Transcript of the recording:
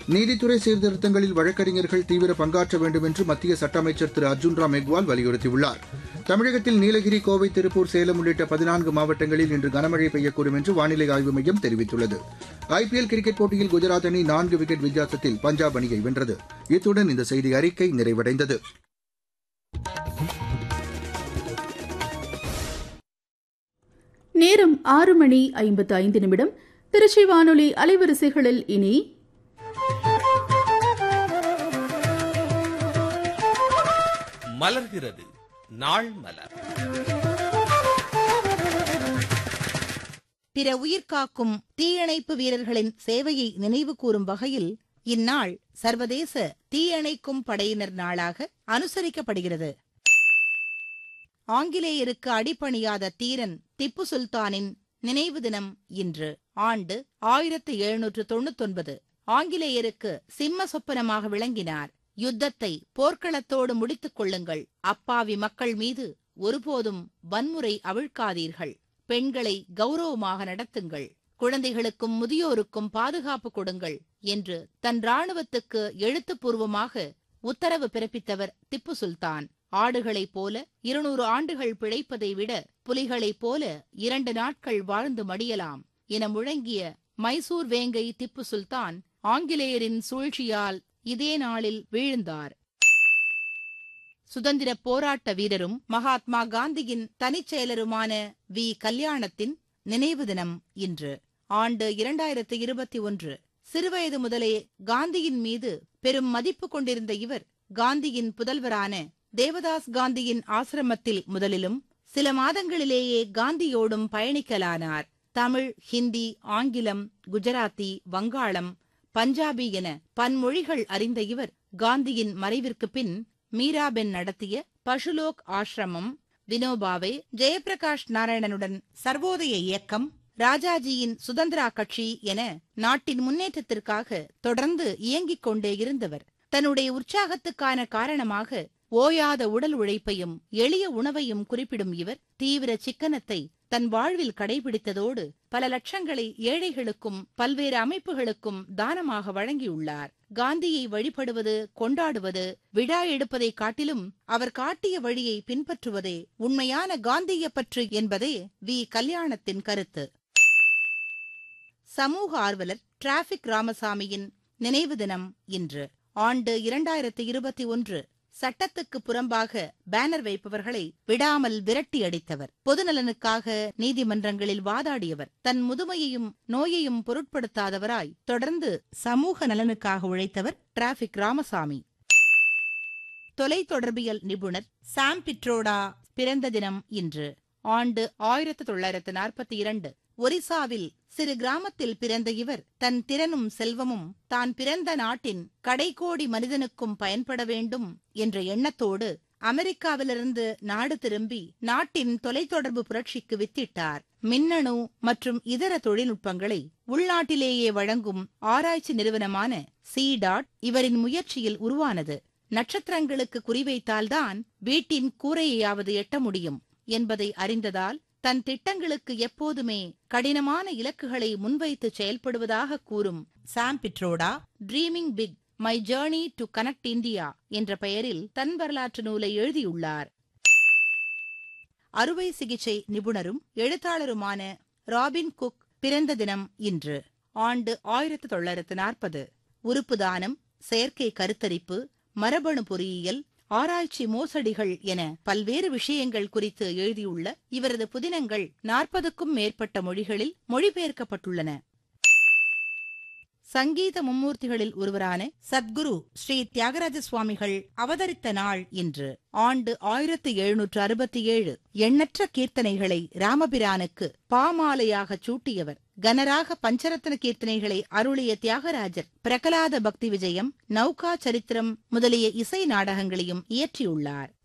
நீதித்துறை சீர்திருத்தங்களில் வழக்கறிஞர்கள் தீவிர பங்காற்ற வேண்டும் என்று மத்திய சட்ட அமைச்சர் திரு அர்ஜுன் ராம் மெக்வால் வலியுறுத்தியுள்ளார் தமிழகத்தில் நீலகிரி கோவை திருப்பூர் சேலம் உள்ளிட்ட பதினான்கு மாவட்டங்களில் இன்று கனமழை பெய்யக்கூடும் என்று வானிலை ஆய்வு மையம் தெரிவித்துள்ளது ஐபிஎல் கிரிக்கெட் போட்டியில் குஜராத் அணி நான்கு விக்கெட் வித்தியாசத்தில் பஞ்சாப் அணியை வென்றது இத்துடன் இந்த செய்தி அறிக்கை நிறைவடைந்தது நேரம் ஆறு மணி ஐம்பத்து ஐந்து நிமிடம் திருச்சி வானொலி அலைவரிசைகளில் இனி மலர்கிறது நாள் மலர் பிற உயிர்காக்கும் தீயணைப்பு வீரர்களின் சேவையை நினைவு கூறும் வகையில் இந்நாள் சர்வதேச தீயணைக்கும் படையினர் நாளாக அனுசரிக்கப்படுகிறது ஆங்கிலேயருக்கு அடிபணியாத தீரன் திப்பு சுல்தானின் நினைவு தினம் இன்று ஆண்டு ஆயிரத்து எழுநூற்று தொண்ணூத்தொன்பது ஆங்கிலேயருக்கு சிம்ம சொப்பனமாக விளங்கினார் யுத்தத்தை போர்க்களத்தோடு முடித்துக் கொள்ளுங்கள் அப்பாவி மக்கள் மீது ஒருபோதும் வன்முறை அவிழ்க்காதீர்கள் பெண்களை கௌரவமாக நடத்துங்கள் குழந்தைகளுக்கும் முதியோருக்கும் பாதுகாப்பு கொடுங்கள் என்று தன் ராணுவத்துக்கு எழுத்துப்பூர்வமாக உத்தரவு பிறப்பித்தவர் திப்பு சுல்தான் ஆடுகளைப் போல இருநூறு ஆண்டுகள் பிழைப்பதை விட புலிகளைப் போல இரண்டு நாட்கள் வாழ்ந்து மடியலாம் என முழங்கிய மைசூர் வேங்கை திப்பு சுல்தான் ஆங்கிலேயரின் சூழ்ச்சியால் இதே நாளில் வீழ்ந்தார் சுதந்திர போராட்ட வீரரும் மகாத்மா காந்தியின் தனிச் செயலருமான வி கல்யாணத்தின் நினைவு தினம் இன்று ஆண்டு இரண்டாயிரத்து இருபத்தி ஒன்று சிறுவயது முதலே காந்தியின் மீது பெரும் மதிப்பு கொண்டிருந்த இவர் காந்தியின் புதல்வரான தேவதாஸ் காந்தியின் ஆசிரமத்தில் முதலிலும் சில மாதங்களிலேயே காந்தியோடும் பயணிக்கலானார் தமிழ் ஹிந்தி ஆங்கிலம் குஜராத்தி வங்காளம் பஞ்சாபி என பன்மொழிகள் அறிந்த இவர் காந்தியின் மறைவிற்கு பின் மீராபென் நடத்திய பசுலோக் ஆசிரமம் வினோபாவே ஜெயபிரகாஷ் நாராயணனுடன் சர்வோதய இயக்கம் ராஜாஜியின் சுதந்திரா கட்சி என நாட்டின் முன்னேற்றத்திற்காக தொடர்ந்து இயங்கிக் கொண்டே இருந்தவர் தன்னுடைய உற்சாகத்துக்கான காரணமாக ஓயாத உடல் உழைப்பையும் எளிய உணவையும் குறிப்பிடும் இவர் தீவிர சிக்கனத்தை தன் வாழ்வில் கடைபிடித்ததோடு பல லட்சங்களை ஏழைகளுக்கும் பல்வேறு அமைப்புகளுக்கும் தானமாக வழங்கியுள்ளார் காந்தியை வழிபடுவது கொண்டாடுவது விழா எடுப்பதை காட்டிலும் அவர் காட்டிய வழியை பின்பற்றுவதே உண்மையான காந்திய பற்று என்பதே வி கல்யாணத்தின் கருத்து சமூக ஆர்வலர் டிராபிக் ராமசாமியின் நினைவு தினம் இன்று ஆண்டு இரண்டாயிரத்தி இருபத்தி ஒன்று சட்டத்துக்கு புறம்பாக பேனர் வைப்பவர்களை விடாமல் விரட்டி அடித்தவர் பொதுநலனுக்காக நீதிமன்றங்களில் வாதாடியவர் தன் முதுமையையும் நோயையும் பொருட்படுத்தாதவராய் தொடர்ந்து சமூக நலனுக்காக உழைத்தவர் டிராபிக் ராமசாமி தொலைத்தொடர்பியல் நிபுணர் சாம் பிட்ரோடா பிறந்த தினம் இன்று ஆண்டு ஆயிரத்து தொள்ளாயிரத்து நாற்பத்தி இரண்டு ஒரிசாவில் சிறு கிராமத்தில் பிறந்த இவர் தன் திறனும் செல்வமும் தான் பிறந்த நாட்டின் கடைக்கோடி மனிதனுக்கும் பயன்பட வேண்டும் என்ற எண்ணத்தோடு அமெரிக்காவிலிருந்து நாடு திரும்பி நாட்டின் தொலைத்தொடர்பு புரட்சிக்கு வித்திட்டார் மின்னணு மற்றும் இதர தொழில்நுட்பங்களை உள்நாட்டிலேயே வழங்கும் ஆராய்ச்சி நிறுவனமான சி டாட் இவரின் முயற்சியில் உருவானது நட்சத்திரங்களுக்கு குறிவைத்தால்தான் வீட்டின் கூரையையாவது எட்ட முடியும் என்பதை அறிந்ததால் தன் திட்டங்களுக்கு எப்போதுமே கடினமான இலக்குகளை முன்வைத்து செயல்படுவதாக கூறும் Sam Pitroda dreaming big my journey to connect India என்ற பெயரில் தன் வரலாற்று நூலை எழுதியுள்ளார் அறுவை சிகிச்சை நிபுணரும் எழுத்தாளருமான ராபின் குக் பிறந்த தினம் இன்று ஆண்டு ஆயிரத்து தொள்ளாயிரத்து நாற்பது உறுப்பு தானம் செயற்கை கருத்தரிப்பு மரபணு பொறியியல் ஆராய்ச்சி மோசடிகள் என பல்வேறு விஷயங்கள் குறித்து எழுதியுள்ள இவரது புதினங்கள் நாற்பதுக்கும் மேற்பட்ட மொழிகளில் மொழிபெயர்க்கப்பட்டுள்ளன சங்கீத மும்மூர்த்திகளில் ஒருவரான சத்குரு ஸ்ரீ தியாகராஜ சுவாமிகள் அவதரித்த நாள் இன்று ஆண்டு ஆயிரத்து எழுநூற்று அறுபத்தி ஏழு எண்ணற்ற கீர்த்தனைகளை ராமபிரானுக்கு பாமாலையாக சூட்டியவர் கனராக பஞ்சரத்ன கீர்த்தனைகளை அருளிய தியாகராஜர் பிரகலாத பக்தி விஜயம் நௌகா சரித்திரம் முதலிய இசை நாடகங்களையும் இயற்றியுள்ளார்